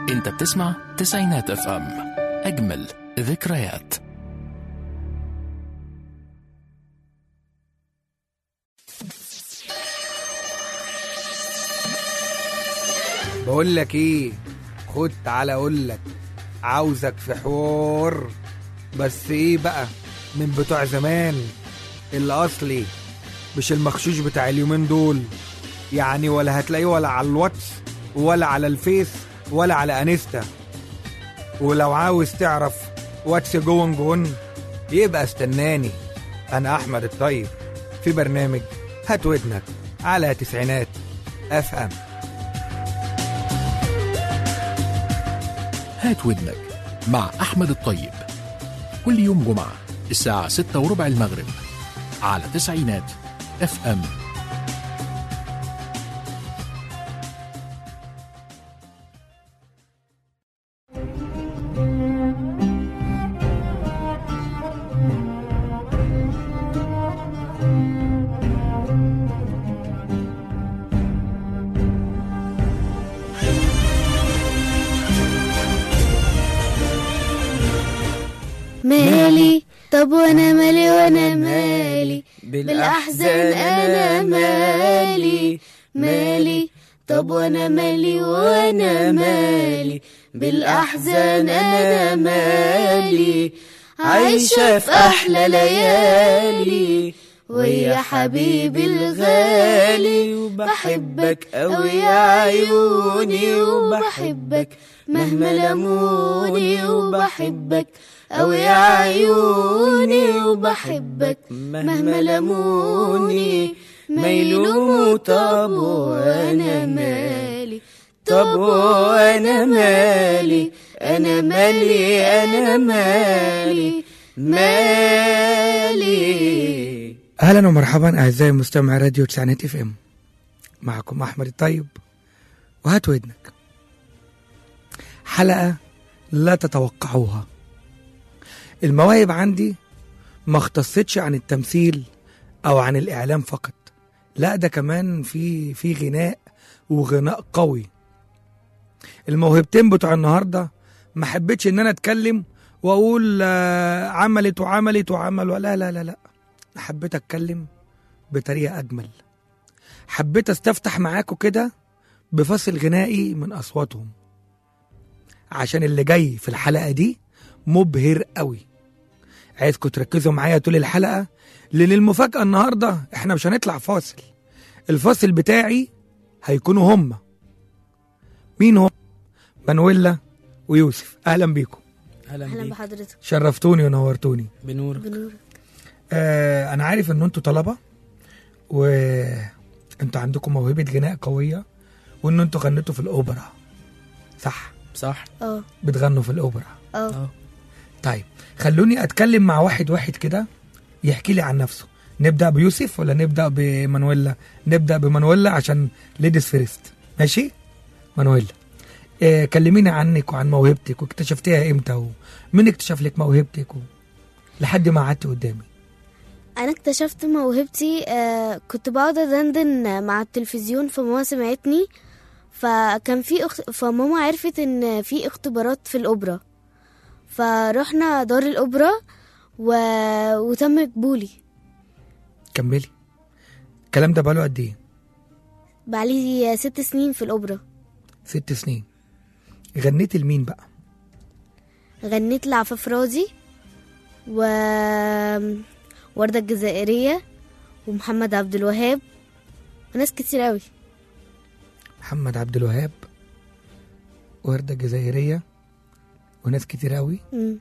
انت بتسمع تسعينات اف ام اجمل ذكريات بقول لك ايه خد تعالى اقول لك عاوزك في حوار بس ايه بقى من بتوع زمان الاصلي مش المخشوش بتاع اليومين دول يعني ولا هتلاقيه ولا على الواتس ولا على الفيس ولا على انستا ولو عاوز تعرف واتس جون جون يبقى استناني انا احمد الطيب في برنامج هات ودنك على تسعينات اف ام هات ودنك مع أحمد الطيب كل يوم جمعة الساعة ستة وربع المغرب على تسعينات اف ام مالي طب وانا مالي وانا مالي بالاحزان انا مالي مالي طب وانا مالي وانا مالي بالاحزان انا مالي عايشه في احلى ليالي ويا حبيبي الغالي وبحبك أوي يا عيوني وبحبك مهما لموني وبحبك أوي يا عيوني وبحبك مهما لموني ما يلوموا طب وانا مالي طب وانا مالي انا مالي انا مالي مالي اهلا ومرحبا اعزائي مستمعي راديو تسعينات اف ام معكم احمد الطيب وهات ودنك حلقه لا تتوقعوها المواهب عندي ما اختصتش عن التمثيل او عن الاعلام فقط لا ده كمان في في غناء وغناء قوي الموهبتين بتوع النهارده ما حبيتش ان انا اتكلم واقول آه، عملت وعملت وعمل لا لا لا لا حبيت اتكلم بطريقه اجمل حبيت استفتح معاكم كده بفصل غنائي من اصواتهم عشان اللي جاي في الحلقه دي مبهر قوي عايزكم تركزوا معايا طول الحلقه لان المفاجاه النهارده احنا مش هنطلع فاصل الفاصل بتاعي هيكونوا هم مين هم مانويلا ويوسف اهلا بيكم اهلا اهلا بيك بحضرتك شرفتوني ونورتوني بنورك بنورك آه انا عارف ان انتوا طلبه وانتوا عندكم موهبه غناء قويه وان انتوا غنيتوا في الاوبرا صح صح اه بتغنوا في الاوبرا اه اه طيب خلوني اتكلم مع واحد واحد كده يحكي لي عن نفسه نبدا بيوسف ولا نبدا بمانويلا نبدا بمانويلا عشان ليديز فيرست ماشي مانويلا آه كلميني عنك وعن موهبتك واكتشفتيها امتى ومين اكتشف لك موهبتك و... لحد ما قعدت قدامي انا اكتشفت موهبتي آه كنت بقعد ادندن مع التلفزيون فماما سمعتني فكان في أخت... فماما عرفت ان في اختبارات في الاوبرا فرحنا دار الاوبرا و... وتم قبولي كملي الكلام ده بقاله قد ايه بقالي ست سنين في الاوبرا ست سنين غنيت لمين بقى غنيت لعفاف راضي و وردة الجزائرية ومحمد عبد الوهاب وناس كتير قوي محمد عبد الوهاب وردة جزائرية وناس كتير قوي مم.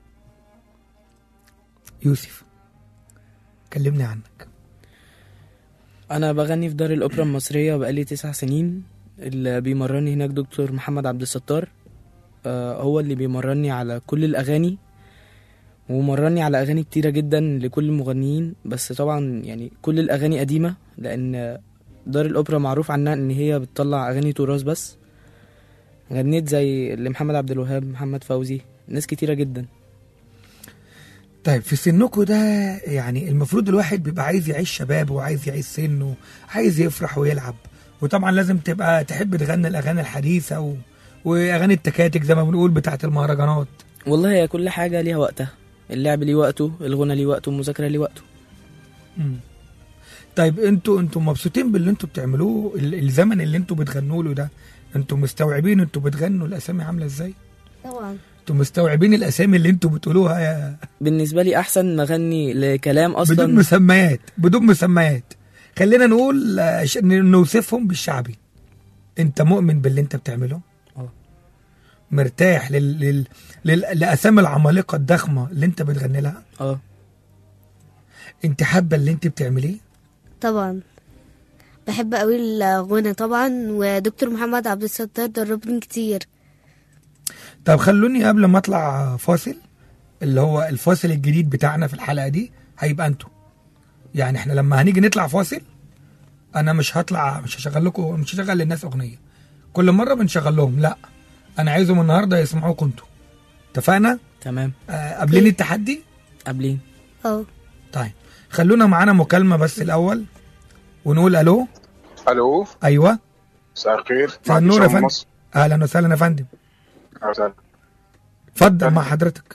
يوسف كلمني عنك انا بغني في دار الاوبرا المصريه بقالي تسع سنين اللي بيمرني هناك دكتور محمد عبد الستار آه، هو اللي بيمرني على كل الاغاني ومرني على اغاني كتيره جدا لكل المغنيين بس طبعا يعني كل الاغاني قديمه لان دار الاوبرا معروف عنها ان هي بتطلع اغاني تراث بس غنيت زي لمحمد عبد الوهاب محمد فوزي ناس كتيره جدا طيب في سنكم ده يعني المفروض الواحد بيبقى عايز يعيش شبابه وعايز يعيش سنه عايز يفرح ويلعب وطبعا لازم تبقى تحب تغني الاغاني الحديثه و... واغاني التكاتك زي ما بنقول بتاعت المهرجانات والله هي كل حاجة ليها وقتها اللعب ليه وقته الغنى ليه وقته المذاكرة ليه وقته مم. طيب انتوا انتوا مبسوطين باللي انتوا بتعملوه ال- الزمن اللي انتوا بتغنوا له ده انتوا مستوعبين انتوا بتغنوا الاسامي عامله ازاي طبعا انتوا مستوعبين الاسامي اللي انتوا بتقولوها يا بالنسبة لي أحسن نغني لكلام أصلا بدون مسميات بدون مسميات خلينا نقول آه، ش- ن- نوصفهم بالشعبي انت مؤمن باللي انت بتعمله اه. مرتاح لل... لل... لل... لاسامي العمالقه الضخمه اللي انت بتغني لها اه انت حابه اللي انت بتعمليه طبعا بحب قوي الغنى طبعا ودكتور محمد عبد الستار دربني كتير طب خلوني قبل ما اطلع فاصل اللي هو الفاصل الجديد بتاعنا في الحلقه دي هيبقى انتوا يعني احنا لما هنيجي نطلع فاصل انا مش هطلع مش هشغل لكم مش هشغل للناس اغنيه كل مره بنشغل لهم لا انا عايزهم النهارده يسمعوكم انتوا اتفقنا تمام آه قابلين التحدي قابلين اه طيب خلونا معانا مكالمه بس الاول ونقول الو الو ايوه مساء الخير مساء النور يا معك هشام فندم مصر. اهلا وسهلا يا فندم أهلا وسهلا. اتفضل مع حضرتك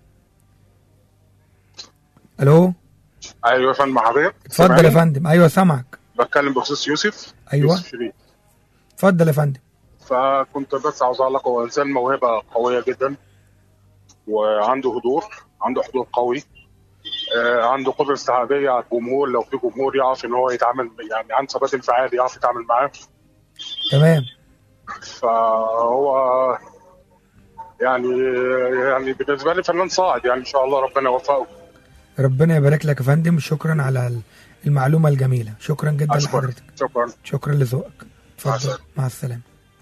الو ايوه يا فندم حضرتك اتفضل يا سامعني؟ فندم ايوه سامعك بتكلم بخصوص يوسف أيوة. يوسف شريف اتفضل يا فندم فكنت بس عاوز اقول لك هو انسان موهبه قويه جدا وعنده حضور عنده حضور قوي آه عنده قدره استيعابيه على الجمهور لو في جمهور يعرف ان هو يتعامل يعني عنده ثبات انفعالي يعرف يتعامل معاه تمام فهو يعني يعني بالنسبه لي فنان صاعد يعني ان شاء الله ربنا يوفقه ربنا يبارك لك يا فندم شكرا على المعلومه الجميله شكرا جدا اشكرك لحضرتك شكرا شكرا لذوقك مع اتفضل السلامة. مع السلامه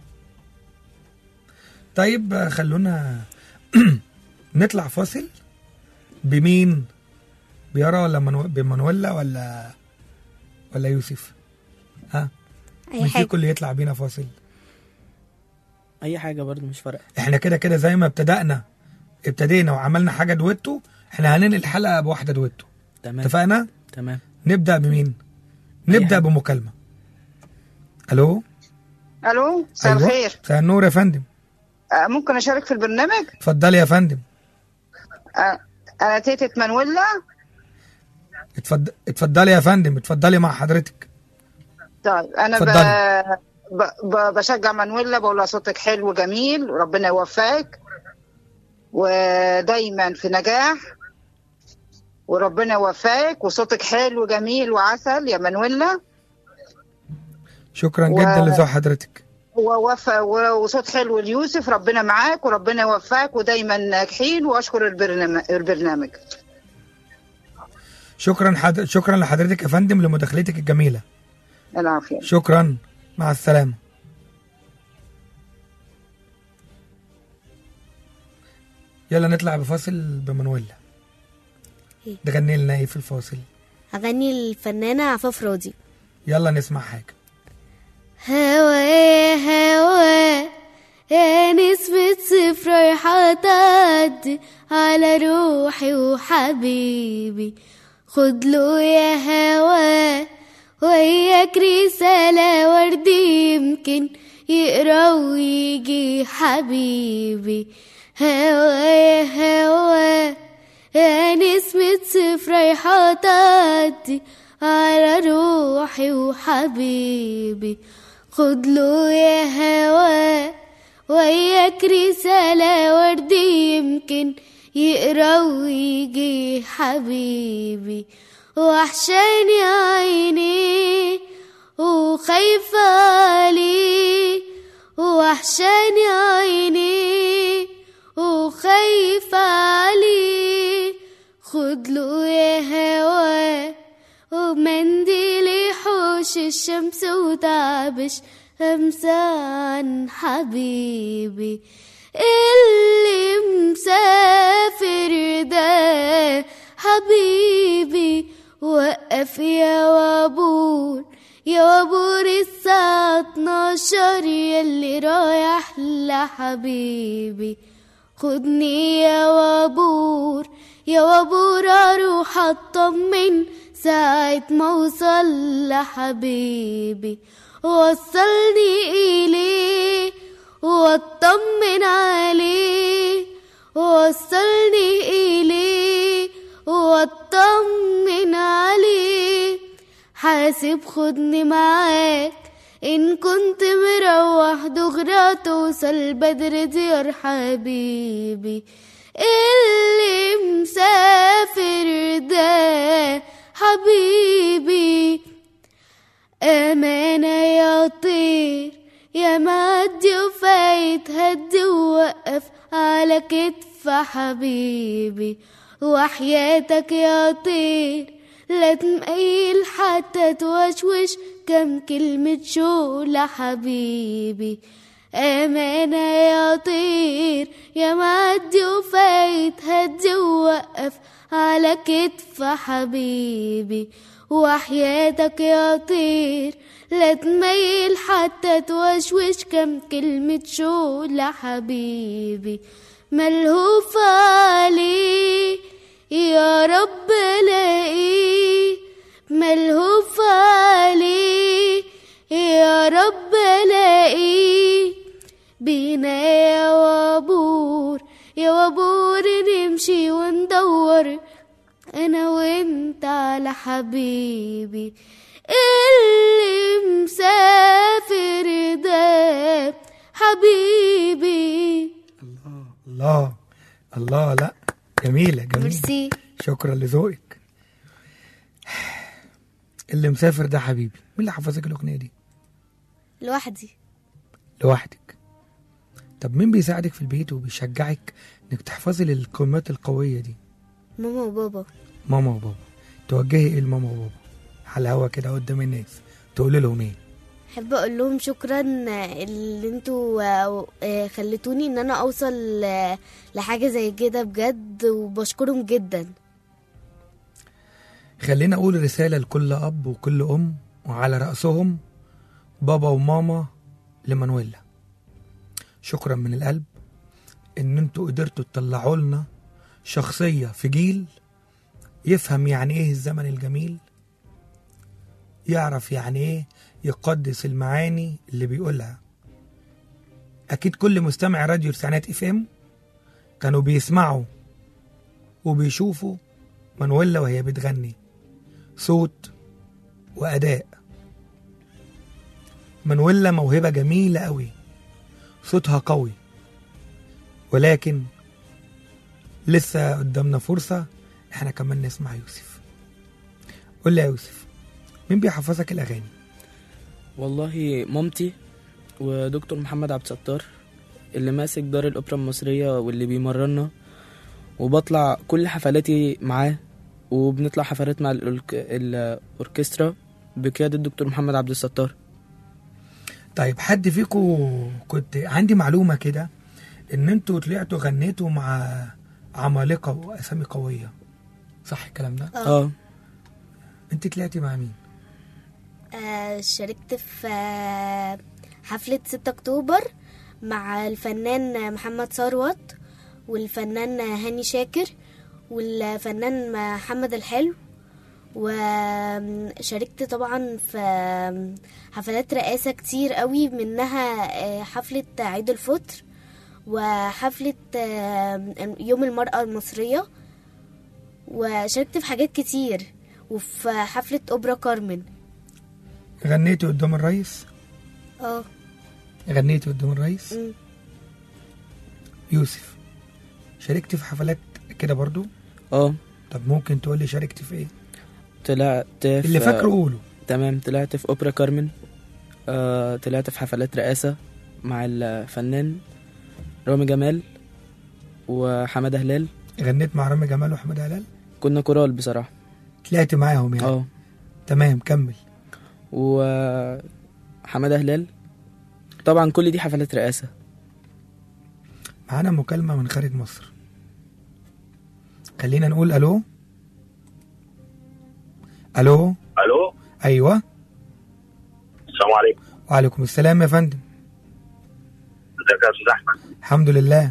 طيب آه، خلونا نطلع فاصل بمين بيارا ولا منو... بمانويلا ولا ولا يوسف ها اي مين حاجه فيكم اللي يطلع بينا فاصل أي حاجة برضو مش فارقة احنا كده كده زي ما ابتدأنا ابتدينا وعملنا حاجه دويتو احنا هننقل الحلقه بواحده دويتو تمام اتفقنا تمام نبدا بمين نبدا حاجة. بمكالمه الو الو مساء أيوة. الخير مساء النور يا فندم آه، ممكن اشارك في البرنامج اتفضلي يا فندم آه، انا تيتة منولا اتفضل اتفضلي يا فندم اتفضلي مع حضرتك طيب انا ب... اتفضلي. ب... ب... بشجع منولا بقول لها صوتك حلو وجميل وربنا يوفقك ودايما في نجاح وربنا يوفقك وصوتك حلو وجميل وعسل يا منولا شكرا و- جدا لذوق حضرتك ووفى وصوت حلو ليوسف ربنا معاك وربنا يوفقك ودايما ناجحين واشكر البرنامج, البرنامج. شكرا حد... شكرا لحضرتك يا فندم لمداخلتك الجميله العافيه شكرا مع السلامه يلا نطلع بفاصل بمانويلا إيه؟ تغني لنا ايه في الفاصل اغني الفنانه عفاف راضي يلا نسمع حاجه هوا يا هوا يا نسمة صفر رايحة تعدي على روحي وحبيبي خد له يا هوا وياك رسالة وردي يمكن يقرا ويجي حبيبي هوا يا هوا يا نسمة صفر رايحة تعدي على روحي وحبيبي خد له يا هوا وياك رسالة وردي يمكن يقرا ويجي حبيبي وحشاني عيني وخايفة عليه وحشاني عيني وخايفة عليه خد له يا هوا ومنديل يحوش الشمس وتعبش أمسى عن حبيبي اللي مسافر ده حبيبي وقف يا وابور يا وابور الساعة 12 يلي رايح لحبيبي خدني يا وابور يا وابور اروح اطمن ساعة ما اوصل لحبيبي وصلني اليه وط واطمن عليه ووصلني إليه واطمن عليه حاسب خدني معاك إن كنت مروح دغري توصل بدر ديار حبيبي اللي مسافر ده حبيبي أمانة يا طير يا معدي وفايت هدي ووقف على كتف حبيبي وحياتك يا طير لا تميل حتى توشوش كم كلمة شو لحبيبي أمانة يا طير يا معدي وفايت هدي ووقف على كتف حبيبي وحياتك يا طير لا تميل حتى توشوش كم كلمة شو لحبيبي ملهوف عليه يا رب لاقيه ملهوف عليه يا رب لاقيه بينا يا وابور يا وابور نمشي وندور انا وانت على حبيبي اللي مسافر ده حبيبي الله الله لا جميلة جميلة ميرسي شكرا لذوقك اللي مسافر ده حبيبي مين اللي حفظك الأغنية دي لوحدي لوحدك طب مين بيساعدك في البيت وبيشجعك انك تحفظي للكلمات القوية دي ماما وبابا ماما وبابا توجهي ايه لماما وبابا على الهوا كده قدام الناس تقولي لهم ايه احب اقول لهم شكرا اللي انتوا آه، آه، خلتوني ان انا اوصل آه، لحاجه زي كده بجد وبشكرهم جدا خلينا اقول رسالة لكل اب وكل ام وعلى رأسهم بابا وماما لمانويلا شكرا من القلب ان انتوا قدرتوا تطلعوا لنا شخصية في جيل يفهم يعني ايه الزمن الجميل يعرف يعني ايه يقدس المعاني اللي بيقولها اكيد كل مستمع راديو تسعينات اف ام كانوا بيسمعوا وبيشوفوا مانويلا وهي بتغني صوت وأداء مانويلا موهبة جميلة قوي صوتها قوي ولكن لسه قدامنا فرصة احنا كمان نسمع يوسف قول لي يا يوسف مين بيحفظك الأغاني والله مامتي ودكتور محمد عبد الستار اللي ماسك دار الأوبرا المصرية واللي بيمرنا وبطلع كل حفلاتي معاه وبنطلع حفلات مع الأورك- الأوركسترا بقيادة الدكتور محمد عبد الستار طيب حد فيكم كنت عندي معلومة كده ان انتوا طلعتوا غنيتوا مع عمالقة واسامي قوية صح الكلام ده اه انت طلعتي مع مين آه، شاركت في آه، حفلة 6 أكتوبر مع الفنان محمد ثروت والفنان هاني شاكر والفنان محمد الحلو وشاركت طبعا في حفلات رئاسة كتير قوي منها آه، حفلة عيد الفطر وحفلة آه، يوم المرأة المصرية وشاركت في حاجات كتير وفي حفلة أوبرا كارمن غنيتي قدام الرئيس اه غنيتي قدام الرئيس أمم. يوسف شاركتي في حفلات كده برضو اه طب ممكن تقولي شاركتي في ايه طلعت في اللي فاكره قوله تمام طلعت في اوبرا كارمن آه طلعت في حفلات رئاسة مع الفنان رامي جمال وحمادة هلال غنيت مع رامي جمال وحمد هلال كنا كورال بصراحة طلعت معاهم يعني اه تمام كمل وحمادة هلال طبعا كل دي حفلات رئاسة معانا مكالمة من خارج مصر خلينا نقول الو الو الو ايوه السلام عليكم وعليكم السلام يا فندم ازيك يا استاذ احمد الحمد لله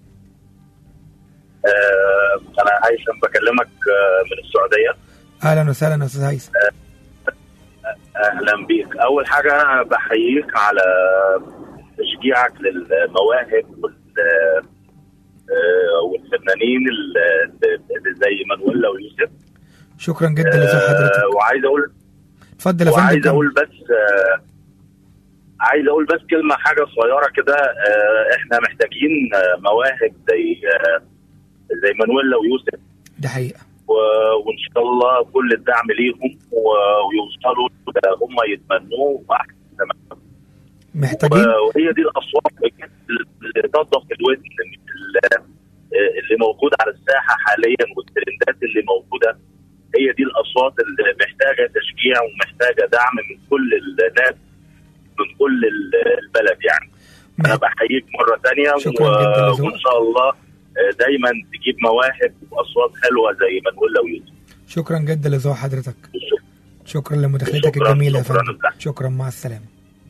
آه انا هيثم بكلمك آه من السعوديه اهلا وسهلا يا استاذ هيثم اهلا بيك اول حاجه بحييك على تشجيعك للمواهب وال آه، والفنانين ال- اللي زي مانويلا ويوسف شكرا جدا لذوق حضرتك آه، وعايز اقول اتفضل يا وعايز فندم اقول بس آه، عايز اقول بس كلمه حاجه صغيره كده آه، احنا محتاجين آه، مواهب زي آه، زي مانويلا ويوسف دي حقيقه و- وان شاء الله كل الدعم ليهم و- ويوصلوا اللي هم يتمنوه واحسن كمان. محتاجين و- وهي دي الاصوات بجد اللي تنضف الودن ال- اللي موجوده على الساحه حاليا والترندات اللي موجوده هي دي الاصوات اللي محتاجه تشجيع ومحتاجه دعم من كل الناس من كل ال- البلد يعني انا مح- بحييك مره ثانيه شكراً جداً لذوقك. وان شاء الله آه، دايما تجيب مواهب واصوات حلوه زي مانويلا ويوسف شكرا جدا لذوق حضرتك شكرا لمداخلتك شكراً، الجميله يا شكراً فندم لك. شكرا مع السلامه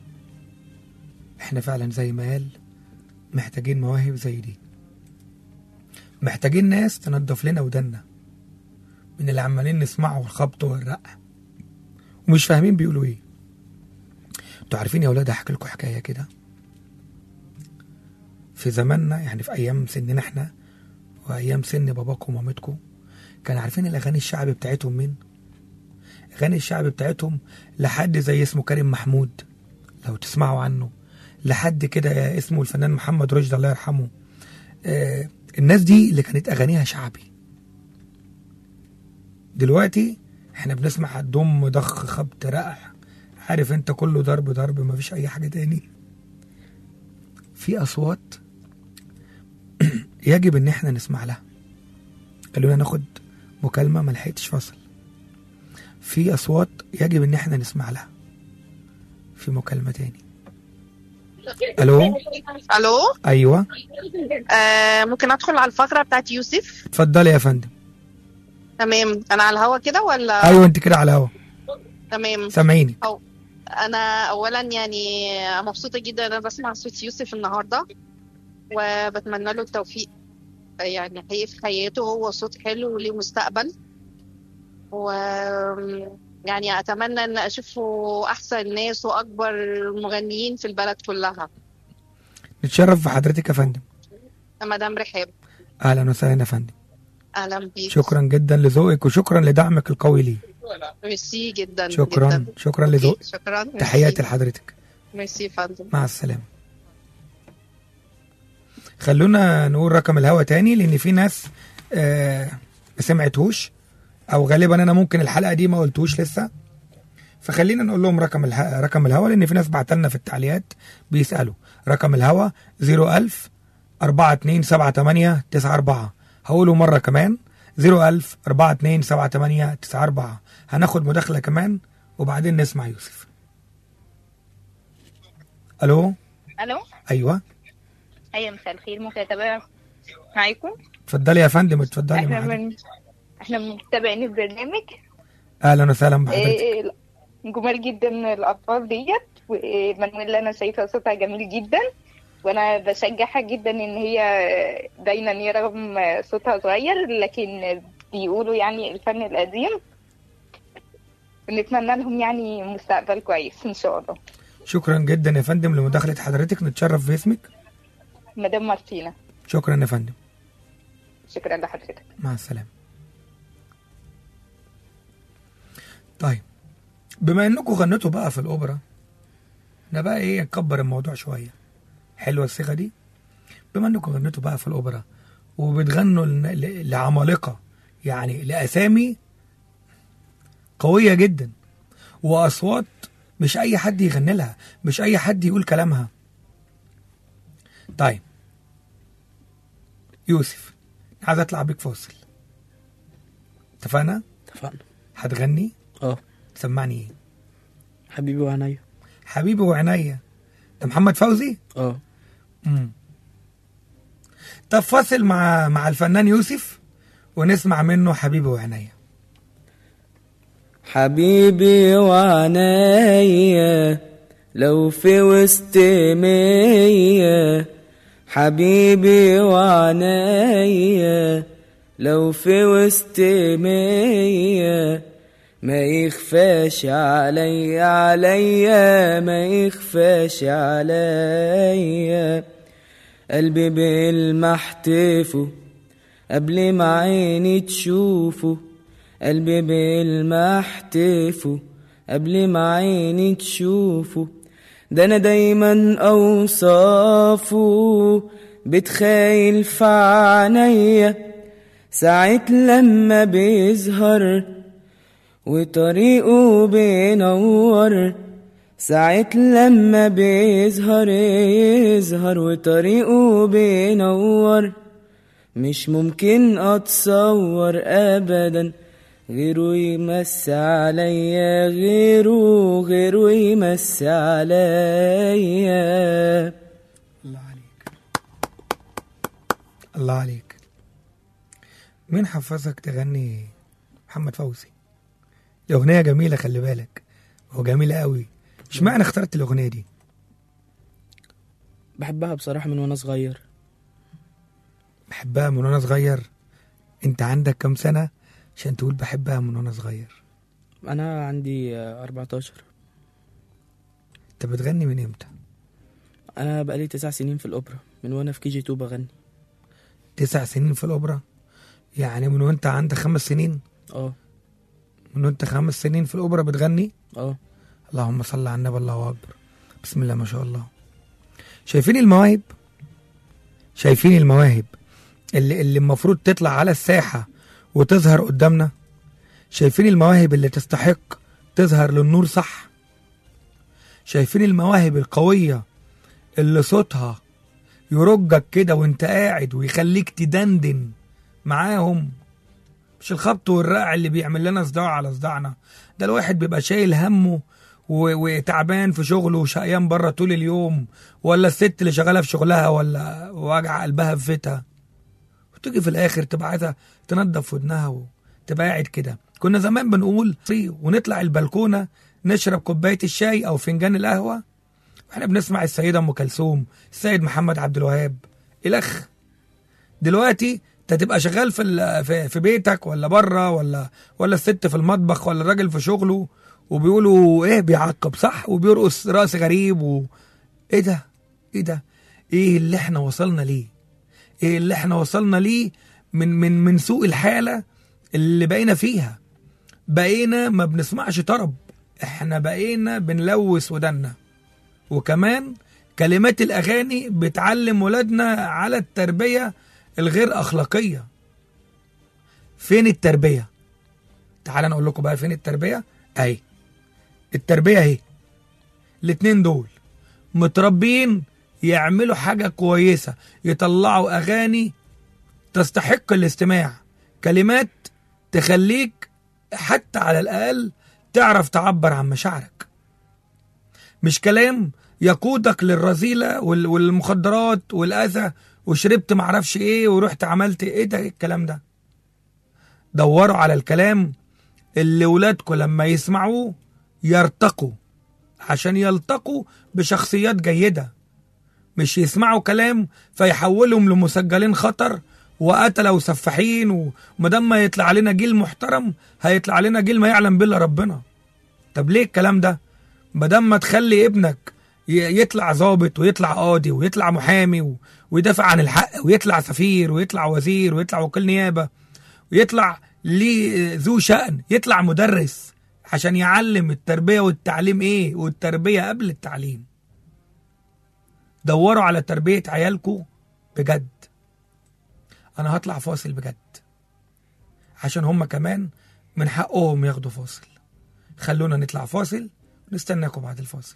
احنا فعلا زي ما قال محتاجين مواهب زي دي محتاجين ناس تنظف لنا ودنا من اللي عمالين نسمعه الخبط والرق ومش فاهمين بيقولوا ايه انتوا عارفين يا اولاد احكي لكم حكايه كده في زماننا يعني في ايام سننا احنا وايام سن باباكم ومامتكم كان عارفين الاغاني الشعبي بتاعتهم مين اغاني الشعبي بتاعتهم لحد زي اسمه كريم محمود لو تسمعوا عنه لحد كده اسمه الفنان محمد رشدي الله يرحمه آه الناس دي اللي كانت اغانيها شعبي دلوقتي احنا بنسمع دم ضخ خبط رقع عارف انت كله ضرب ضرب مفيش اي حاجه تاني في اصوات يجب ان احنا نسمع لها خلونا ناخد مكالمه ما لحقتش فاصل في اصوات يجب ان احنا نسمع لها في مكالمه تاني الو الو ايوه آه ممكن ادخل على الفقره بتاعت يوسف اتفضلي يا فندم تمام انا على الهوا كده ولا ايوه انت كده على الهوا تمام سامعيني أو انا اولا يعني مبسوطه جدا ان انا بسمع صوت يوسف النهارده وبتمنى له التوفيق يعني حقيقي في حياته هو صوت حلو وليه مستقبل و يعني اتمنى ان اشوفه احسن ناس واكبر مغنيين في البلد كلها نتشرف بحضرتك يا فندم مدام رحاب اهلا وسهلا يا فندم اهلا بيك شكرا جدا لذوقك وشكرا لدعمك القوي لي ميرسي جدا شكرا جدا. شكرا لذوقك شكرا تحياتي لحضرتك ميرسي يا فندم مع السلامه خلونا نقول رقم الهوا تاني لان في ناس آه ما سمعتهوش او غالبا انا ممكن الحلقه دي ما قلتوش لسه فخلينا نقول لهم رقم الها... رقم الهوا لان في ناس بعت لنا في التعليقات بيسالوا رقم الهوا 01000 4278 94 هقوله مره كمان 01000 4278 94 هناخد مداخله كمان وبعدين نسمع يوسف الو الو ايوه ايوه مساء الخير ممكن اتابع معاكم اتفضلي يا فندم اتفضلي احنا معانا من احنا متابعين البرنامج اهلا وسهلا بحضرتك إيه، جمال جدا الاطفال ديت ومانويلا انا شايفه صوتها جميل جدا وانا بشجعها جدا ان هي دايما هي رغم صوتها صغير لكن بيقولوا يعني الفن القديم نتمنى لهم يعني مستقبل كويس ان شاء الله شكرا جدا يا فندم لمداخله حضرتك نتشرف باسمك مدام مارتينا شكرا يا فندم شكرا لحضرتك مع السلامه طيب بما انكم غنيتوا بقى في الاوبرا احنا بقى ايه نكبر الموضوع شويه حلوه الصيغه دي بما انكم غنيتوا بقى في الاوبرا وبتغنوا لن- ل- لعمالقه يعني لاسامي قويه جدا واصوات مش اي حد يغني لها مش اي حد يقول كلامها طيب يوسف عايز اطلع بيك فاصل اتفقنا اتفقنا هتغني اه تسمعني ايه حبيبي وعنيا حبيبي وعنيا ده محمد فوزي اه امم طب فاصل مع مع الفنان يوسف ونسمع منه حبيبي وعنيا حبيبي وعنيا لو في وسط مية حبيبي وعنيا لو في وسط مية ما يخفاش عليا عليا ما يخفاش عليا قلبي بالمحتفه قبل ما عيني تشوفه قلبي بالمحتفه قبل ما عيني تشوفه ده انا دايما اوصافه بتخيل في عينيا ساعة لما بيظهر وطريقه بينور ساعة لما بيظهر يظهر وطريقه بينور مش ممكن اتصور ابدا غيره يمس عليا غيره غيره يمس عليا الله عليك الله عليك مين حفظك تغني محمد فوزي الأغنية جميلة خلي بالك وجميلة قوي اشمعنى اخترت الأغنية دي بحبها بصراحة من وانا صغير بحبها من وانا صغير انت عندك كام سنة عشان تقول بحبها من وانا صغير انا عندي آه، 14 انت بتغني من امتى انا بقالي تسع سنين في الاوبرا من وانا في كي جي 2 بغني تسع سنين في الأوبرا يعني من وانت عندك خمس سنين اه من وانت خمس سنين في الأوبرا بتغني اه اللهم صل على النبي الله أكبر بسم الله ما شاء الله شايفين المواهب شايفين المواهب اللي اللي المفروض تطلع على الساحة وتظهر قدامنا شايفين المواهب اللي تستحق تظهر للنور صح شايفين المواهب القوية اللي صوتها يرجك كده وانت قاعد ويخليك تدندن معاهم مش الخبط والرقع اللي بيعمل لنا صداع على صداعنا ده الواحد بيبقى شايل همه و- وتعبان في شغله وشقيان بره طول اليوم ولا الست اللي شغاله في شغلها ولا واجع قلبها في بيتها وتيجي في الاخر تبقى عايزه تنضف ودنها وتبقى قاعد كده كنا زمان بنقول فري ونطلع البلكونه نشرب كوبايه الشاي او فنجان القهوه واحنا بنسمع السيده ام كلثوم السيد محمد عبد الوهاب الخ دلوقتي انت تبقى شغال في ال- في, في بيتك ولا بره ولا ولا الست في المطبخ ولا الراجل في شغله وبيقولوا ايه بيعقب صح وبيرقص رقص غريب و ايه ده ايه ده ايه اللي احنا وصلنا ليه ايه اللي احنا وصلنا ليه من من من سوء الحاله اللي بقينا فيها بقينا ما بنسمعش طرب احنا بقينا بنلوث ودنا وكمان كلمات الاغاني بتعلم ولادنا على التربيه الغير اخلاقيه فين التربيه تعال نقول لكم بقى فين التربيه اهي التربيه اهي الاتنين دول متربيين يعملوا حاجه كويسه يطلعوا اغاني تستحق الاستماع كلمات تخليك حتى على الاقل تعرف تعبر عن مشاعرك مش كلام يقودك للرذيله وال- والمخدرات والاذى وشربت معرفش ايه ورحت عملت ايه ده الكلام ده دوروا على الكلام اللي ولادكم لما يسمعوه يرتقوا عشان يلتقوا بشخصيات جيدة مش يسمعوا كلام فيحولهم لمسجلين خطر وقتلة وسفاحين ومادام ما يطلع علينا جيل محترم هيطلع علينا جيل ما يعلم بالله ربنا طب ليه الكلام ده مادام ما تخلي ابنك ي- يطلع ضابط ويطلع قاضي ويطلع محامي و- ويدافع عن الحق ويطلع سفير ويطلع وزير ويطلع وكيل نيابة ويطلع ليه ذو شأن يطلع مدرس عشان يعلم التربية والتعليم ايه والتربية قبل التعليم دوروا على تربية عيالكم بجد انا هطلع فاصل بجد عشان هم كمان من حقهم ياخدوا فاصل خلونا نطلع فاصل نستناكم بعد الفاصل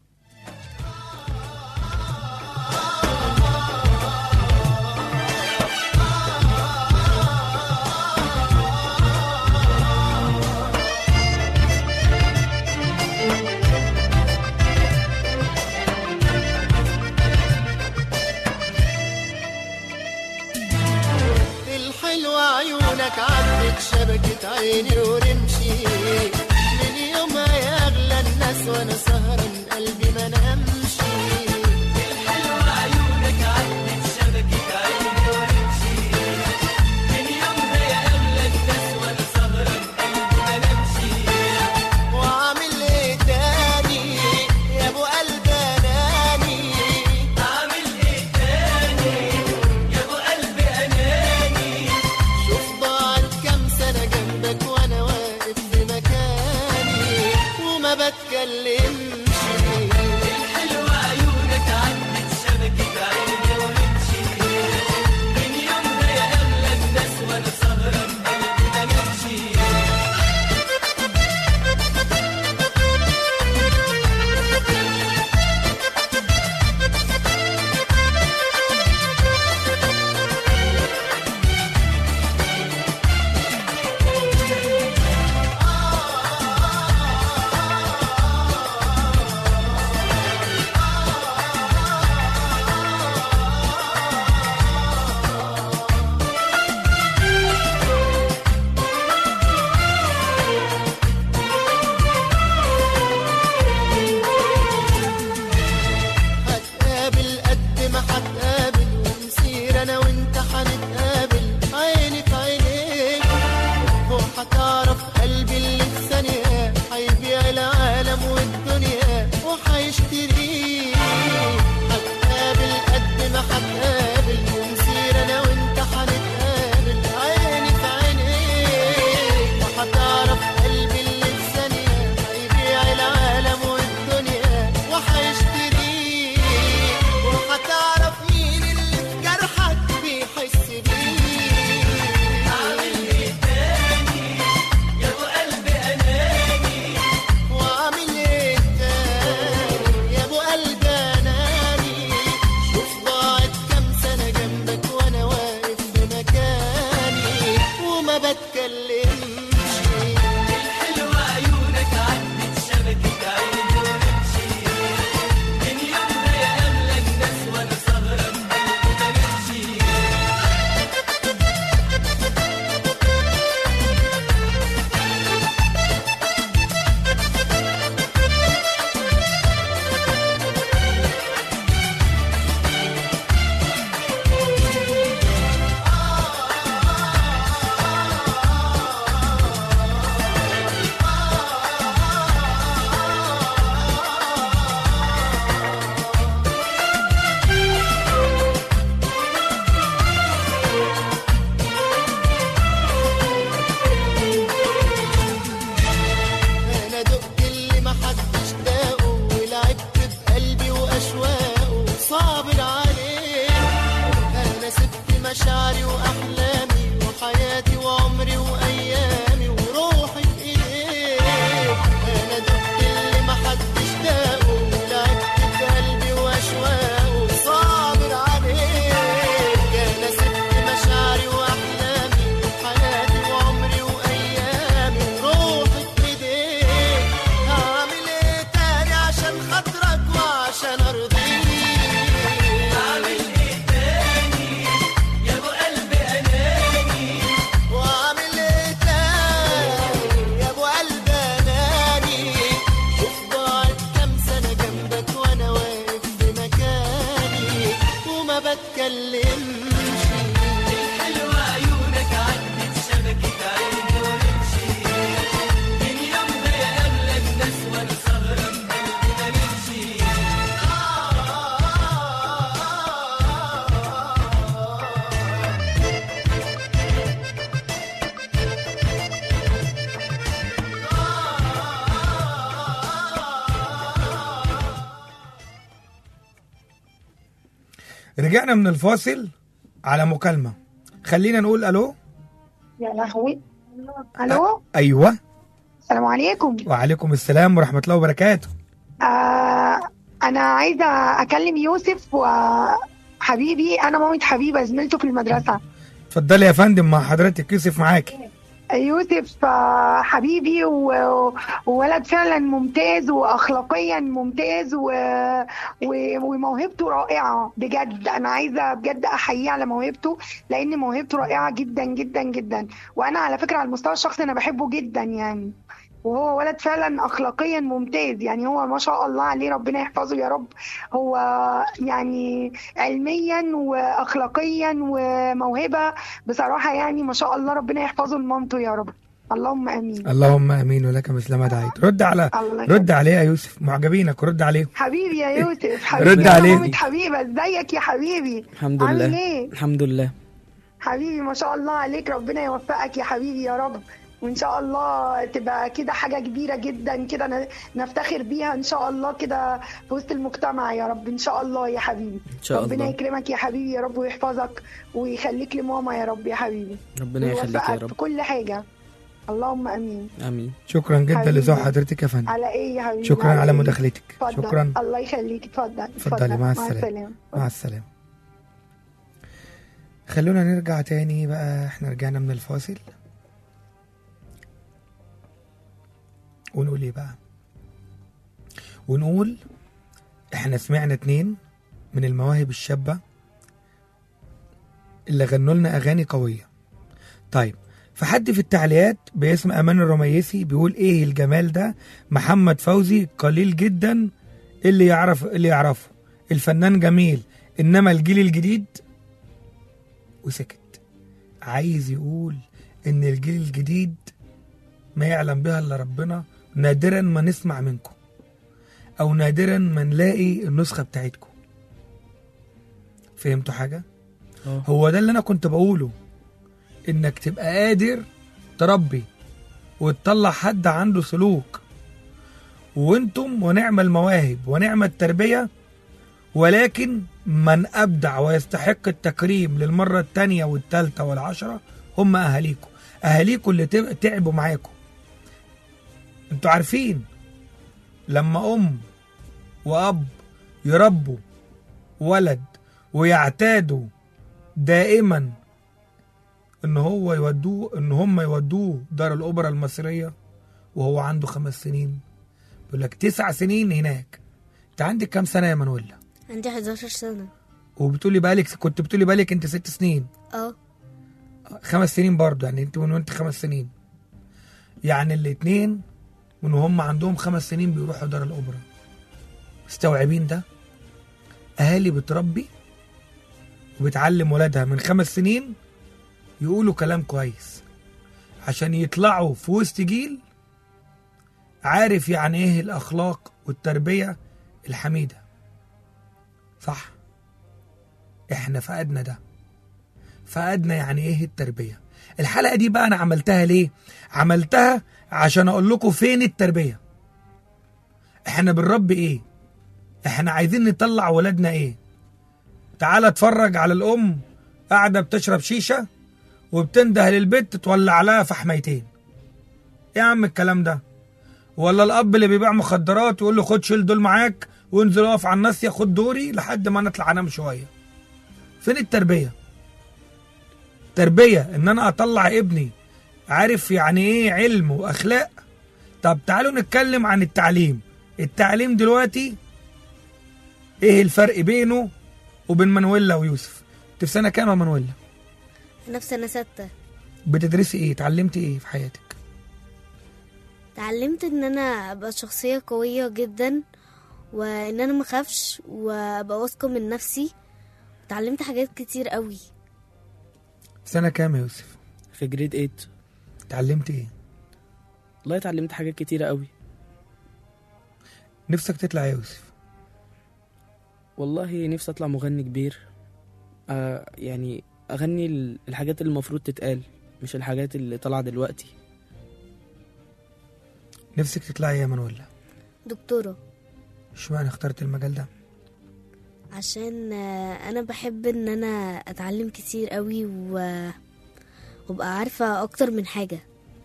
الحلوة عيونك عدت شبكة عيني ونمشي من يومها يا أغلى الناس وأنا سهران قلبي ما نامشي الحلوة عيونك عدت شبكة عيني ونمشي من يومها يا أغلى الناس وأنا سهران قلبي ما نامشي ما هتقابل ونسير انا وانت هنتقابل عيني في عينيك وهتعرف قلبي اللي في ثانية هيبيع العالم والدنيا وهيشتريك هتقابل قد ما هتقابل ونسير انا وانت هنتقابل عيني في عينيك وهتعرف قلبي اللي في ثانية هيبيع العالم والدنيا وهيشتريك وهتعرف مين اللي في جرحك بيحس بيك عامل ايه تاني يا ابو قلب اناني وعامل ايه تاني يا ابو قلب اناني شوف ضاعت كام سنه جنبك وانا واقف في مكاني وما بتكلمش الحلوة عيونك عدت شبكة عيني ونمشي من يومها يا أغلى الناس وأنا سهران قلبي ما نمشي انا دقت اللي ما حدش داقه ولعبت بقلبي واشواقه صابر عليه انا سبت مشاعري واحلامي وحياتي وعمري وايامي وروحي في ايديك انا دقت اللي ما حدش داقه ولعبت بقلبي واشواقه صابر عليك انا سبت مشاعري واحلامي وحياتي وعمري وايامي وروحي في ايديك هعمل ايه تاني عشان خاطرك وعشان ارضيك هعمل ايه تاني يا ابو قلب اناني واعمل ايه تاني يا ابو قلب اناني شوف ضاعت كام سنه جنبك وانا واقف في مكاني وما بتكلمش الحلوة عيونك عدت شبكة عيني ونمشي من يومها يا أغلى الناس وأنا سهران قلبي ما نمشي رجعنا من الفاصل على مكالمة خلينا نقول ألو يا لهوي الو أيوة السلام عليكم وعليكم السلام ورحمة الله وبركاته آه انا عايزه اكلم يوسف وحبيبي انا مامة حبيبه زميلته في المدرسه اتفضلي يا فندم مع حضرتك يوسف معاكي يوسف آه، حبيبي و- وولد فعلا ممتاز واخلاقيا ممتاز و... و... وموهبته رائعه بجد انا عايزه بجد احييه على موهبته لان موهبته رائعه جدا جدا جدا وانا على فكره على المستوى الشخصي انا بحبه جدا يعني وهو ولد فعلا اخلاقيا ممتاز يعني هو ما شاء الله عليه ربنا يحفظه يا رب هو يعني علميا واخلاقيا وموهبه بصراحه يعني ما شاء الله ربنا يحفظه لمامته يا رب اللهم امين اللهم امين ولك مثل ما دعيت رد على الله رد عليه يا يوسف معجبينك رد عليه حبيبي يا يوسف حبيبي رد يا عليه. مامة حبيبه ازيك يا حبيبي الحمد عامل لله ايه الحمد لله حبيبي ما شاء الله عليك ربنا يوفقك يا حبيبي يا رب وان شاء الله تبقى كده حاجه كبيره جدا كده ن- نفتخر بيها ان شاء الله كده في وسط المجتمع يا رب ان شاء الله يا حبيبي ان شاء ربنا الله يكرمك يا حبيبي يا رب ويحفظك ويخليك لماما يا رب يا حبيبي ربنا يخليك يا ويوفقك في رب كل حاجه اللهم امين امين شكرا جدا حبيبي. لذوق حضرتك يا فندم على ايه يا حبيبي شكرا على إيه؟ مداخلتك اتفضل. شكرا الله يخليك اتفضل اتفضلي مع السلامة مع السلامة خلونا نرجع تاني بقى احنا رجعنا من الفاصل ونقول ايه بقى ونقول احنا سمعنا اتنين من المواهب الشابة اللي غنوا لنا اغاني قوية طيب فحد في التعليقات باسم امان الرميسي بيقول ايه الجمال ده محمد فوزي قليل جدا اللي يعرف اللي يعرفه الفنان جميل انما الجيل الجديد وسكت عايز يقول ان الجيل الجديد ما يعلم بها الا ربنا نادرا ما نسمع منكم او نادرا ما نلاقي النسخه بتاعتكم فهمتوا حاجه اه هو ده اللي انا كنت بقوله انك تبقى قادر تربي وتطلع حد عنده سلوك وانتم ونعم المواهب ونعم التربيه ولكن من ابدع ويستحق التكريم للمره الثانيه والثالثه والعشره هم اهاليكم اهاليكم اللي تب- تعبوا معاكم انتوا عارفين لما ام واب يربوا ولد ويعتادوا دائما ان هو يودوه ان هم يودوه دار الاوبرا المصريه وهو عنده خمس سنين بيقول لك تسع سنين هناك انت عندك كام سنه يا منولا عندي 11 سنة وبتقولي بالك كنت بتقولي بالك انت ست سنين اه خمس سنين برضه يعني انت من وانت خمس سنين يعني الاتنين من هم عندهم خمس سنين بيروحوا دار الاوبرا مستوعبين ده اهالي بتربي وبتعلم ولادها من خمس سنين يقولوا كلام كويس عشان يطلعوا في وسط جيل عارف يعني ايه الاخلاق والتربيه الحميده صح احنا فقدنا ده فقدنا يعني ايه التربيه الحلقه دي بقى انا عملتها ليه عملتها عشان اقول لكم فين التربيه احنا بنربي ايه احنا عايزين نطلع ولادنا ايه تعال اتفرج على الام قاعده بتشرب شيشه وبتنده للبت تولع لها فحميتين ايه يا عم الكلام ده ولا الاب اللي بيبيع مخدرات ويقول له خد شيل دول معاك وانزل اقف على الناصيه خد دوري لحد ما نطلع انام شويه فين التربيه تربيه ان انا اطلع ابني عارف يعني ايه علم واخلاق طب تعالوا نتكلم عن التعليم التعليم دلوقتي ايه الفرق بينه وبين مانويلا ويوسف انت في سنه كام يا مانويلا أنا في سنة ستة بتدرسي ايه اتعلمتي ايه في حياتك اتعلمت ان انا ابقى شخصية قوية جدا وان انا مخافش وابقى واثقة من نفسي اتعلمت حاجات كتير قوي سنه كام يا يوسف في جريد 8 اتعلمتي ايه والله اتعلمت حاجات كتيرة قوي نفسك تطلع يا يوسف والله نفسي اطلع مغني كبير آه يعني اغني ال- الحاجات اللي المفروض تتقال مش الحاجات اللي طالعه دلوقتي نفسك تطلعي يا مانويلا دكتورة اشمعنى اخترت المجال ده عشان آه، انا بحب ان انا اتعلم كتير قوي و... وابقى عارفة اكتر من حاجة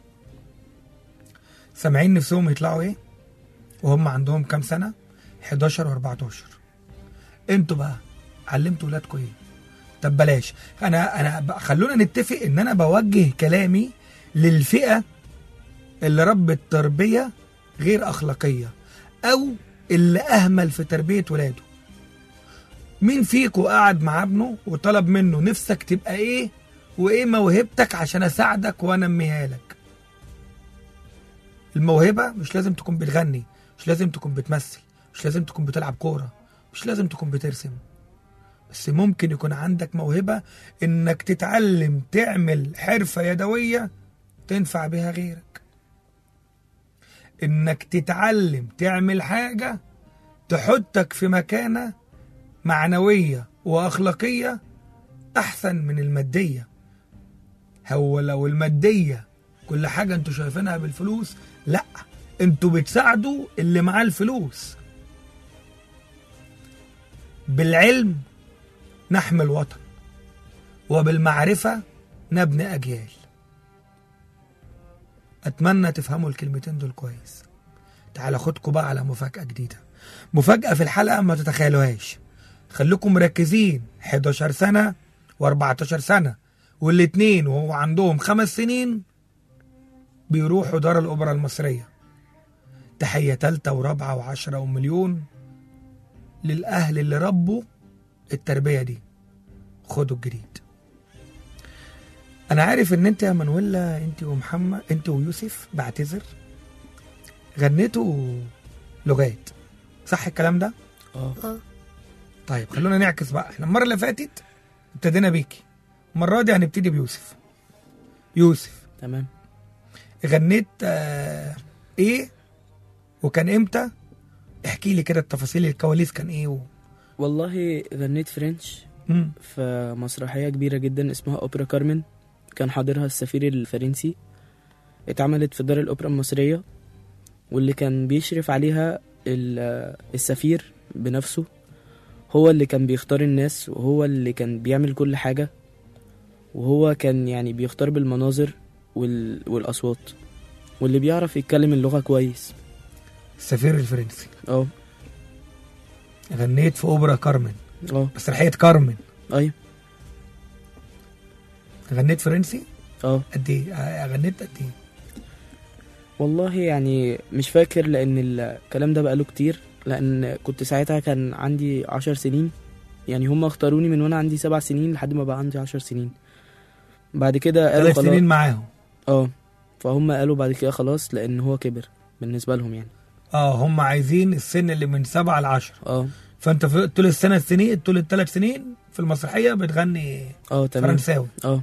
سامعين نفسهم يطلعوا ايه وهم عندهم كام سنه 11 و14 انتوا بقى علمتوا ولادكم ايه طب بلاش انا انا ب- خلونا نتفق ان انا بوجه كلامي للفئه اللي ربت تربيه غير اخلاقيه او اللي اهمل في تربيه ولاده مين فيكم قعد مع ابنه وطلب منه نفسك تبقى ايه وايه موهبتك عشان اساعدك وانميها لك الموهبه مش لازم تكون بتغني مش لازم تكون بتمثل مش لازم تكون بتلعب كوره مش لازم تكون بترسم بس ممكن يكون عندك موهبه انك تتعلم تعمل حرفه يدويه تنفع بها غيرك انك تتعلم تعمل حاجه تحطك في مكانه معنويه واخلاقيه احسن من الماديه هو لو الماديه كل حاجه انتوا شايفينها بالفلوس لا انتوا بتساعدوا اللي معاه الفلوس بالعلم نحمي الوطن وبالمعرفة نبني أجيال أتمنى تفهموا الكلمتين دول كويس تعال أخدكم بقى على مفاجأة جديدة مفاجأة في الحلقة ما تتخيلوهاش خليكم مركزين 11 سنة و14 سنة والاتنين وهو عندهم خمس سنين بيروحوا دار الأوبرا المصرية تحية تالتة ورابعة وعشرة ومليون للأهل اللي ربوا التربية دي خدوا الجديد أنا عارف إن أنت يا منولا أنت ومحمد أنت ويوسف بعتذر غنيتوا لغات صح الكلام ده؟ اه اه طيب خلونا نعكس بقى احنا المره اللي فاتت ابتدينا بيكي المره دي هنبتدي بيوسف يوسف تمام غنيت آه ايه وكان امتى احكي لي كده التفاصيل الكواليس كان ايه و... والله غنيت فرنش مم. في مسرحية كبيرة جدا اسمها أوبرا كارمن كان حاضرها السفير الفرنسي اتعملت في دار الأوبرا المصرية واللي كان بيشرف عليها ال- السفير بنفسه هو اللي كان بيختار الناس وهو اللي كان بيعمل كل حاجة وهو كان يعني بيختار بالمناظر وال... والأصوات واللي بيعرف يتكلم اللغة كويس السفير الفرنسي اه غنيت في اوبرا كارمن اه مسرحيه كارمن ايوه غنيت فرنسي اه قد ايه آه، غنيت قد ايه والله يعني مش فاكر لان الكلام ده بقاله كتير لان كنت ساعتها كان عندي عشر سنين يعني هم اختاروني من وانا عندي سبع سنين لحد ما بقى عندي عشر سنين بعد كده قالوا ثلاث خلاص سنين معاهم اه فهم قالوا بعد كده خلاص لان هو كبر بالنسبه لهم يعني اه هم عايزين السن اللي من سبعة لعشرة اه فانت في طول السنه السنين طول الثلاث سنين في المسرحيه بتغني اه تمام فرنساوي اه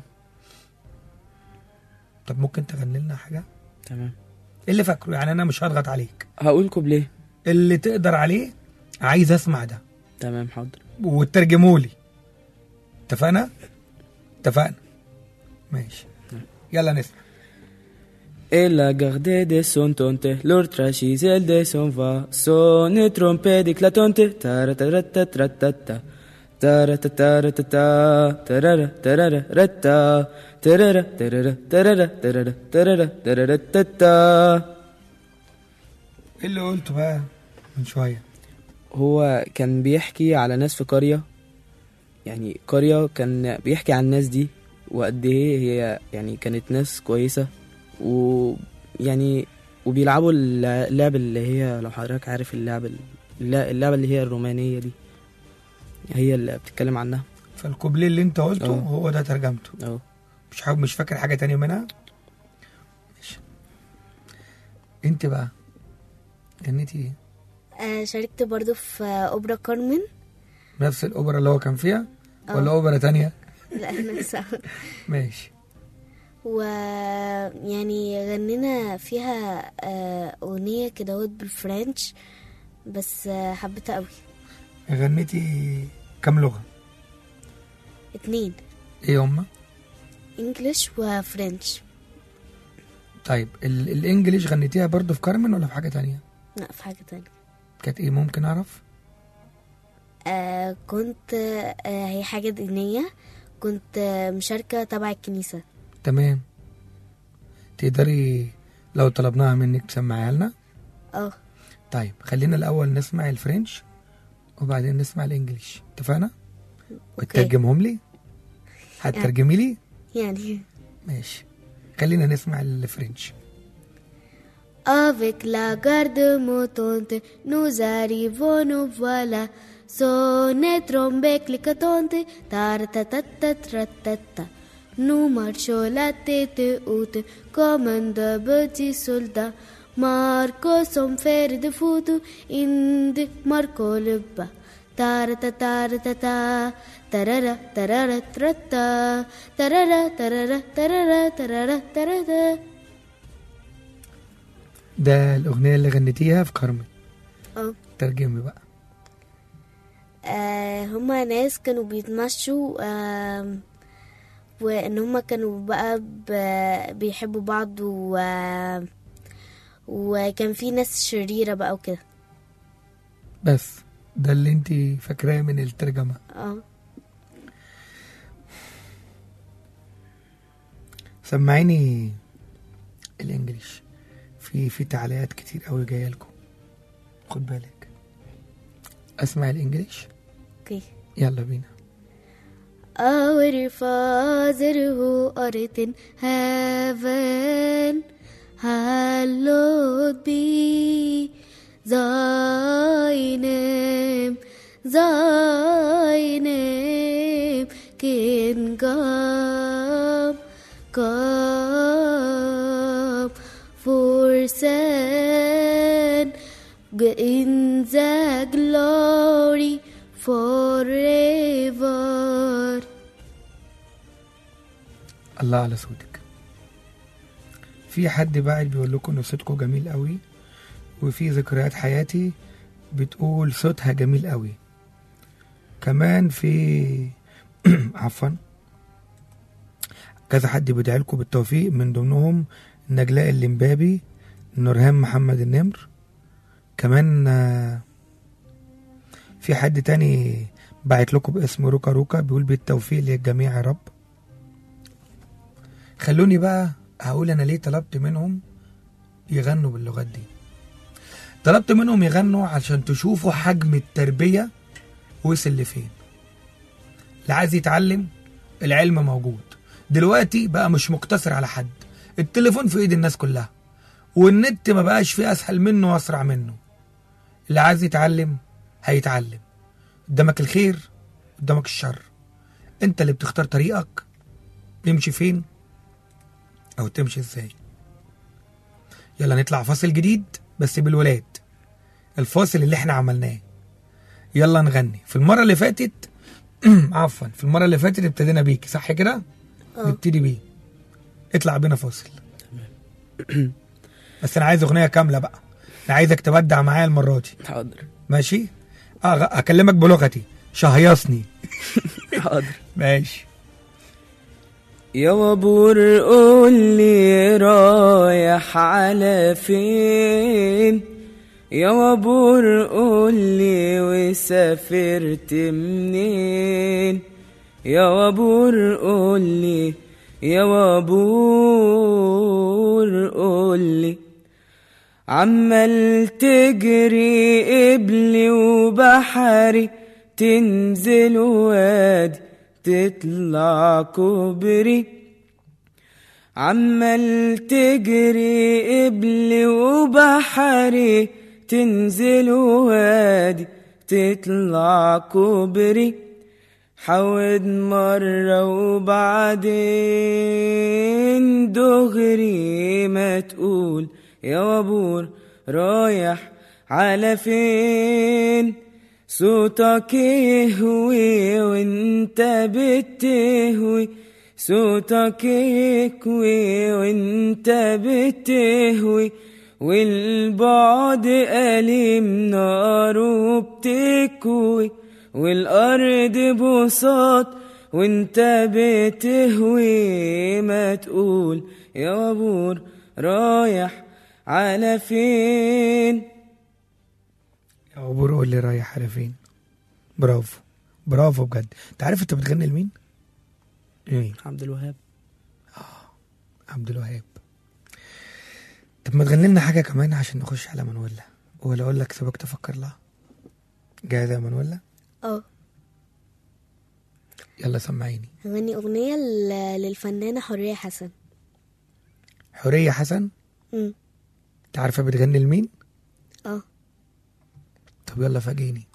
طب ممكن تغني لنا حاجه تمام إيه اللي فاكره يعني انا مش هضغط عليك هقول كوبليه اللي تقدر عليه عايز اسمع ده تمام حاضر وترجموا لي اتفقنا اتفقنا ماشي يلا نسمع Elle a gardé de son tonte, leur trachisel de son va, sonne trompé d'éclatante, taratatatatata, taratataratata, tarara, tarara, rata, tarara, tarara, tarara, tarara, tarara, tararatata. ايه اللي قلته بقى من شويه هو كان بيحكي على ناس في قرية يعني قرية كان بيحكي عن الناس دي وقد ايه هي يعني كانت ناس كويسة ويعني وبيلعبوا الل- اللعب اللي هي لو حضرتك عارف اللعب ال- الل- اللعبة اللي هي الرومانية دي هي اللي بتتكلم عنها فالكوبليه اللي انت قلته اه. هو ده ترجمته اه مش حابب مش فاكر حاجه تانية منها ماشي انت بقى غنيتي ايه آه شاركت برضو في آه، أوبرا كارمن نفس الاوبرا اللي هو كان فيها اه. ولا اوبرا تانية لا نفسها ماشي ويعني غنينا فيها آه، أغنية كده هوت بالفرنش بس آه، حبيتها قوي غنيتي كام لغه اتنين ايه هما انجلش وفرنش طيب ال- الانجليش غنيتيها برضو في كارمن ولا في حاجه تانية لا في حاجة تانية كانت ايه ممكن اعرف آه كنت آه هي حاجة دينية كنت آه مشاركة تبع الكنيسة تمام تقدري لو طلبناها منك تسمعيها لنا اه طيب خلينا الاول نسمع الفرنش وبعدين نسمع الانجليش اتفقنا وتترجمهم لي هتترجمي لي يعني ماشي خلينا نسمع الفرنش Avec la garde montante, nous arrivons, nous voilà. Sonne trombée cliquetante, taratatatata. Nous marchons la tête haute, comme de petits soldats. Marco son fer de foot, inde Marco le bas. Taratatatata, tarara, tarara, trata, tarara, tarara, tarara, tarara, tarara. ده الاغنيه اللي غنيتيها في كارمن اه ترجمي بقى آه هما ناس كانوا بيتمشوا آه وان هما كانوا بقى ب- بيحبوا بعض و وكان في ناس شريرة بقى وكده بس ده اللي انت فاكراه من الترجمه اه سمعيني الانجليش في في تعليقات كتير قوي جايه لكم خد بالك اسمع الانجليش اوكي يلا بينا Our Father who art in heaven, hallowed be thy name, thy name, kingdom come, for send in the glory for forever الله على صوتك في حد بعد بيقول لكم ان صوتكم جميل قوي وفي ذكريات حياتي بتقول صوتها جميل قوي كمان في عفوا كذا حد بيدعي لكم بالتوفيق من ضمنهم نجلاء اللمبابي نورهان محمد النمر كمان آه، في حد تاني بعت لكم باسم روكا روكا بيقول بالتوفيق للجميع يا رب خلوني بقى هقول انا ليه طلبت منهم يغنوا باللغات دي طلبت منهم يغنوا عشان تشوفوا حجم التربية وصل لفين اللي عايز يتعلم العلم موجود دلوقتي بقى مش مقتصر على حد التليفون في ايد الناس كلها والنت ما بقاش فيه اسهل منه واسرع منه اللي عايز يتعلم هيتعلم قدامك الخير قدامك الشر انت اللي بتختار طريقك تمشي فين او تمشي ازاي يلا نطلع فاصل جديد بس بالولاد الفاصل اللي احنا عملناه يلا نغني في المره اللي فاتت عفوا في المره اللي فاتت ابتدينا بيك صح كده اه نبتدي بيه اطلع بينا فاصل بس انا عايز اغنيه كامله بقى انا عايزك تبدع معايا المره دي حاضر ماشي اه غ- اكلمك بلغتي شهيصني حاضر ماشي يا وبور قول لي رايح على فين يا وبور قول لي وسافرت منين يا وبور قول لي يا وبور قول لي عمال تجري قبلي وبحري تنزل وادي تطلع كوبري عمال تجري قبلي وبحري تنزل وادي تطلع كوبري حود مرة وبعدين دغري ما تقول يا وابور رايح على فين صوتك يهوي وانت بتهوي صوتك يكوي وانت بتهوي والبعد أليم نار وبتكوي والأرض بساط وانت بتهوي ما تقول يا وابور رايح على فين يا عبور قول لي رايح على فين برافو برافو بجد انت عارف انت بتغني لمين مين عبد الوهاب عبد الوهاب طب ما تغني لنا حاجه كمان عشان نخش على منوله ولا اقول لك سيبك تفكر لها جاهزه يا منوله اه يلا سمعيني هغني أغنية ل- للفنانة حورية حسن حوريه حسن مم. انت عارفه بتغني لمين اه طب يلا فاجئني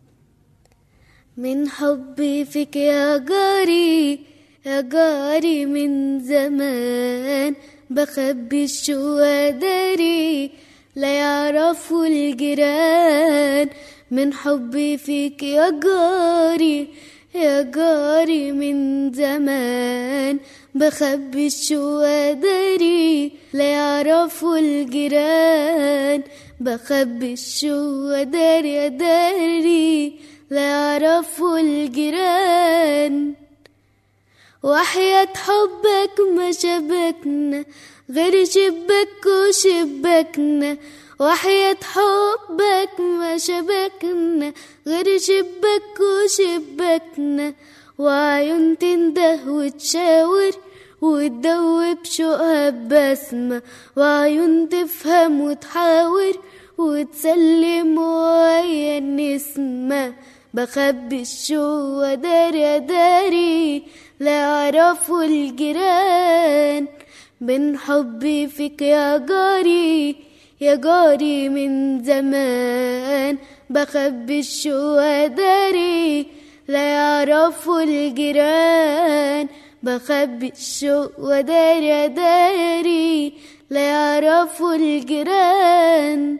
من حبي فيك يا جاري يا جاري من زمان بخبي الشوادري لا يعرفوا الجيران من حبي فيك يا جاري يا جاري من زمان بخبي الشوادري لا يعرفوا الجيران بخبي الشوادري يا داري لا يعرفوا الجيران وحياة حبك ما شبكنا غير شبك وشبكنا وحياة حبك ما شبكنا غير شبك وشبكنا وعيون تنده وتشاور وتدوب شوقها ببسمة وعيون تفهم وتحاور وتسلم ويا النسمة بخبي الشو داري داري لا يعرفوا الجيران من حبي فيك يا جاري يا جاري من زمان بخبي الشو داري لا يعرفوا الجيران بخبي الشوق داري داري لا يعرفوا الجيران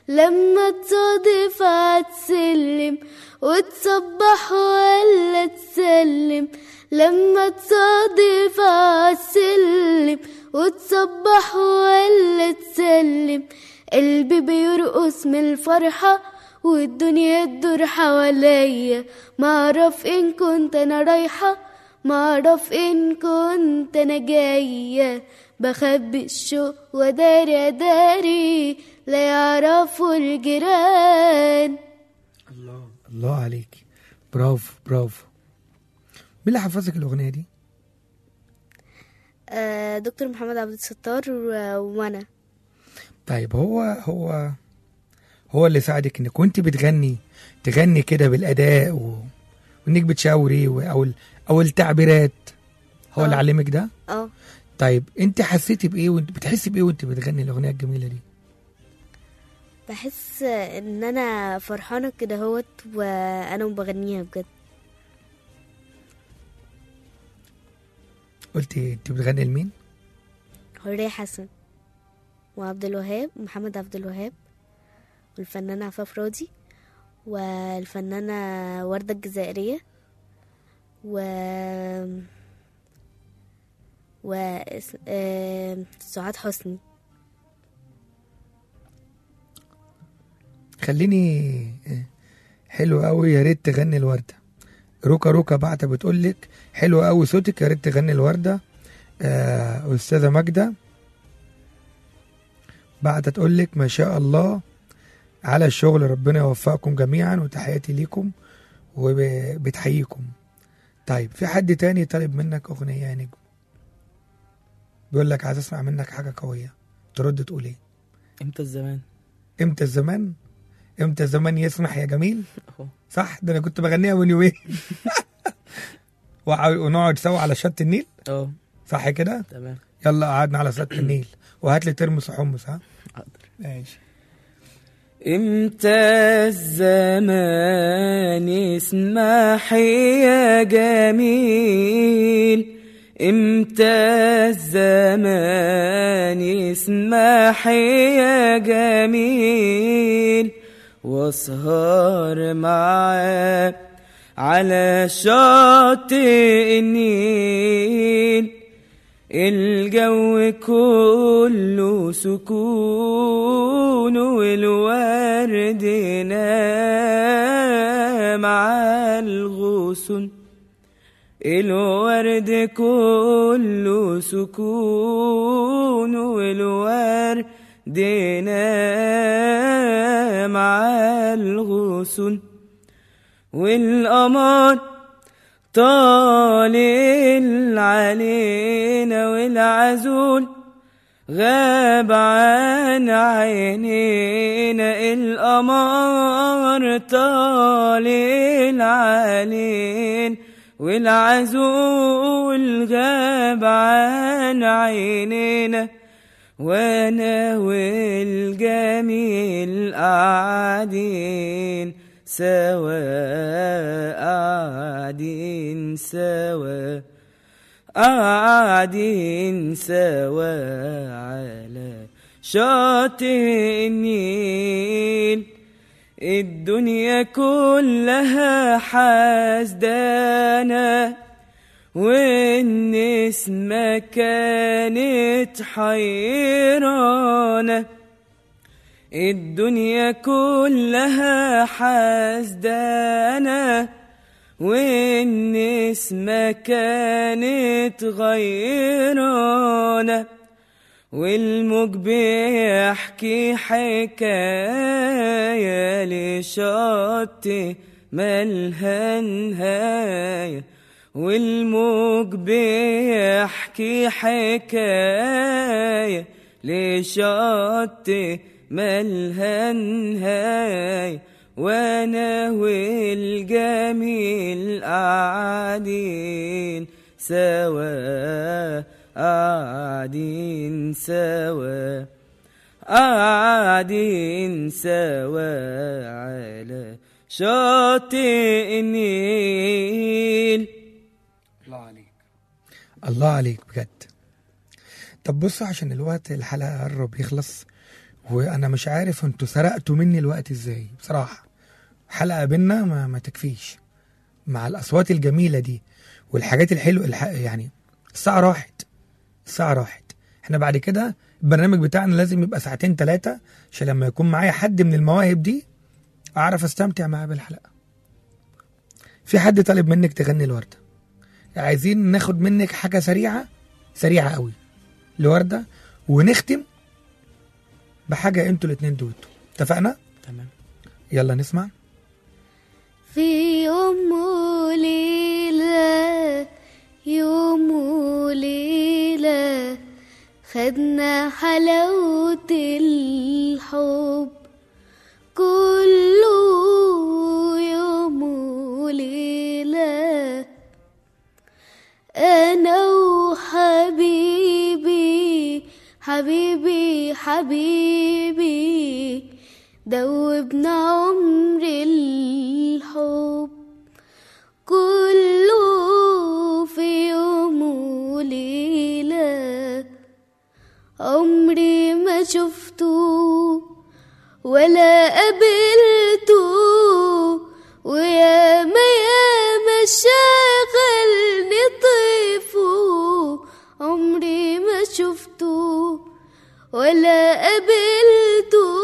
لما تصادف هتسلم وتصبح ولا تسلم لما تصادف هتسلم وتصبح ولا تسلم قلبي بيرقص من الفرحة والدنيا تدور حواليا معرف ان كنت انا رايحة معرف ان كنت انا جاية بخبي الشوق وداري داري لا يعرفوا الجيران الله عليك برافو برافو مين اللي حفظك الاغنيه دي آه، دكتور محمد عبد الستار و- وانا طيب هو هو هو اللي ساعدك انك وانت بتغني تغني كده بالاداء و... وانك بتشاوري و... او ال... او التعبيرات هو اللي آه. علمك ده اه طيب انت حسيتي بايه وانت بتحسي بايه وانت بتغني الاغنيه الجميله دي بحس ان انا فرحانه كده هوت وانا بغنيها بجد قلتي انت بتغني لمين حورية حسن وعبد الوهاب محمد عبد الوهاب والفنانة عفاف راضي والفنانة وردة الجزائرية و و اس- آم، سعاد حسني خليني اه، حلو قوي يا ريت تغني الورده روكا روكا بعتة بتقول لك حلو قوي صوتك يا ريت تغني الورده آه استاذه ماجده بعتة تقول لك ما شاء الله على الشغل ربنا يوفقكم جميعا وتحياتي ليكم وبتحييكم طيب في حد تاني طالب منك اغنيه يا نجم بيقول لك عايز اسمع منك حاجه قويه ترد تقول ايه امتى الزمان امتى الزمان امتى الزمان يسمح يا جميل أهو. صح ده انا كنت بغنيها من يومين وع- ونقعد سوا على شط النيل اه صح كده تمام يلا قعدنا على شط النيل وهات لي ترمس وحمص ها حاضر ماشي امتى الزمان يسمح يا جميل امتى الزمان يسمح يا جميل واسهر معاه على شاطئ النيل الجو كله سكون والورد نام على الغصن الورد كله سكون والورد نام على الغصن والقمر طالع علينا والعزول غاب عن عينينا القمر طالع علينا والعزول غاب عن عينينا وانا والجميل قاعدين سوا قاعدين سوا قاعدين سوا على شاطئ النيل الدنيا كلها حاسدانا والنسمة كانت حيرانة الدنيا كلها حاسدانا والنسمة كانت غيرانة والموج بيحكي حكاية لشط ملها نهاية والموج بيحكي حكاية لشط ملها نهاية وانا والجميل قاعدين سوا قاعدين سوا قاعدين سوا على شاطئ النيل الله عليك الله عليك بجد طب بصوا عشان الوقت الحلقة قرب يخلص وانا مش عارف انتوا سرقتوا مني الوقت ازاي بصراحه حلقه بينا ما, ما تكفيش مع الاصوات الجميله دي والحاجات الحلوه الح... يعني الساعه راحت الساعه راحت احنا بعد كده البرنامج بتاعنا لازم يبقى ساعتين ثلاثه عشان لما يكون معايا حد من المواهب دي اعرف استمتع معاه بالحلقه في حد طالب منك تغني الورده عايزين ناخد منك حاجه سريعه سريعه قوي لورده ونختم بحاجه انتوا الاتنين دوتوا اتفقنا تمام يلا نسمع في يوم وليلة يوم وليلة خدنا حلاوة الحب كله يوم وليلة أنا وحبيبي حبيبي حبيبي دوبنا عمر الحب كله في يوم وليلة عمري ما شفته ولا قابلته ويا ما يا ما شغلني طيفه عمري ما شفته ولا قابلته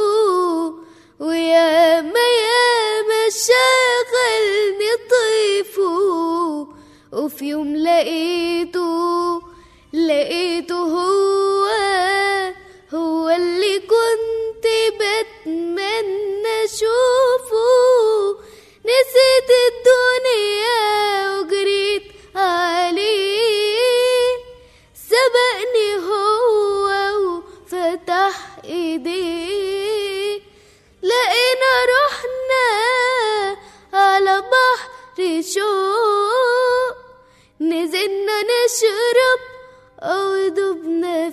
ويا ما يا ما شغلني طيفه وفي يوم لقيته لقيته هو هو اللي كنت بتمنى اشوفه نسيت الدنيا وجريت عليه سبقني هو وفتح ايديه لقينا رحنا على بحر شوق نزلنا نشرب او دبنا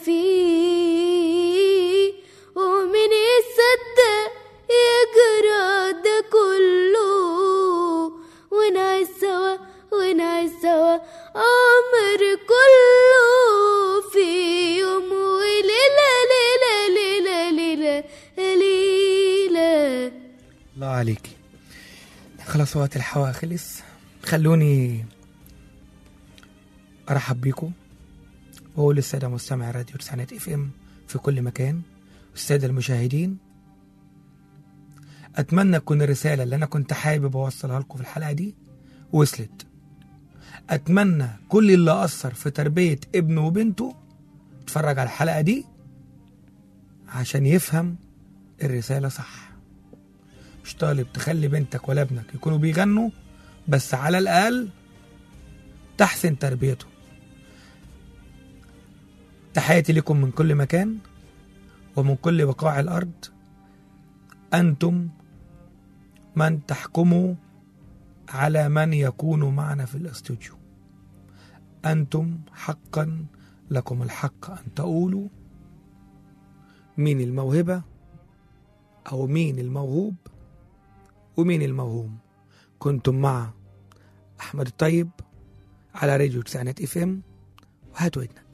فيه ومن يصدق يجرى ده كله ونعيش سوا ونعيش سوا عمر كله في يوم وليلة ليلة ليلة ليلة ليلة الله عليكي خلاص وقت الحوا خلص خلوني ارحب بيكم واقول للساده مستمعي راديو تسعينات اف ام في كل مكان والساده المشاهدين اتمنى تكون الرساله اللي انا كنت حابب اوصلها لكم في الحلقه دي وصلت اتمنى كل اللي اثر في تربيه ابنه وبنته يتفرج على الحلقه دي عشان يفهم الرساله صح مش طالب تخلي بنتك ولا ابنك يكونوا بيغنوا بس على الأقل تحسن تربيته تحياتي لكم من كل مكان ومن كل بقاع الأرض أنتم من تحكموا على من يكون معنا في الاستوديو أنتم حقا لكم الحق أن تقولوا مين الموهبة أو مين الموهوب ومين الموهوم كنتم مع أحمد الطيب على راديو تسعينات اف ام وهاتوا ودنك